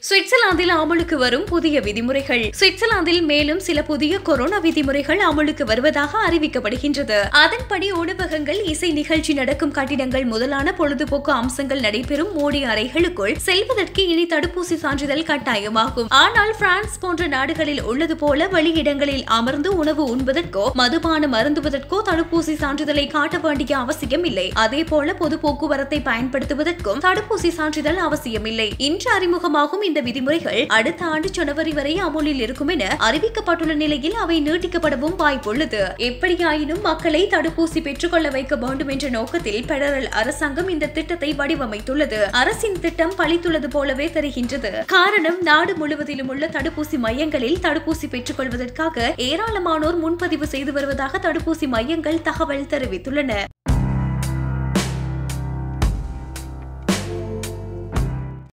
சுவிட்சர்லாந்தில் அமலுக்கு வரும் புதிய விதிமுறைகள் சுவிட்சர்லாந்தில் மேலும் சில புதிய கொரோனா விதிமுறைகள் அமலுக்கு வருவதாக அறிவிக்கப்படுகின்றது அதன்படி உணவகங்கள் இசை நிகழ்ச்சி நடக்கும் கட்டிடங்கள் முதலான பொழுதுபோக்கு அம்சங்கள் நடைபெறும் மூடிய அறைகளுக்குள் செல்வதற்கு இனி தடுப்பூசி சான்றிதழ் கட்டாயமாகும் ஆனால் பிரான்ஸ் போன்ற நாடுகளில் உள்ளது போல வெளியிடங்களில் அமர்ந்து உணவு உண்பதற்கோ மதுபானம் அருந்துவதற்கோ தடுப்பூசி சான்றிதழை காட்ட வேண்டிய அவசியம் இல்லை அதே போல பொது போக்குவரத்தை பயன்படுத்துவதற்கும் தடுப்பூசி சான்றிதழ் அவசியமில்லை இன்று அறிமுகமாகும் இந்த விதிமுறைகள் அடுத்த ஆண்டு ஜனவரி வரை அமுலில் இருக்கும் என அறிவிக்கப்பட்டுள்ள நிலையில் அவை நீட்டிக்கப்படவும் வாய்ப்புள்ளது எப்படியாயினும் மக்களை தடுப்பூசி பெற்றுக்கொள்ள வைக்க வேண்டும் என்ற நோக்கத்தில் பெடரல் அரசாங்கம் இந்த திட்டத்தை வடிவமைத்துள்ளது அரசின் திட்டம் பழித்துள்ளது போலவே தெரிகின்றது காரணம் நாடு முழுவதிலும் உள்ள தடுப்பூசி மையங்களில் தடுப்பூசி பெற்றுக்கொள்வதற்காக ஏராளமானோர் முன்பதிவு செய்து வருவதாக தடுப்பூசி மையங்கள் தகவல் தெரிவித்துள்ளன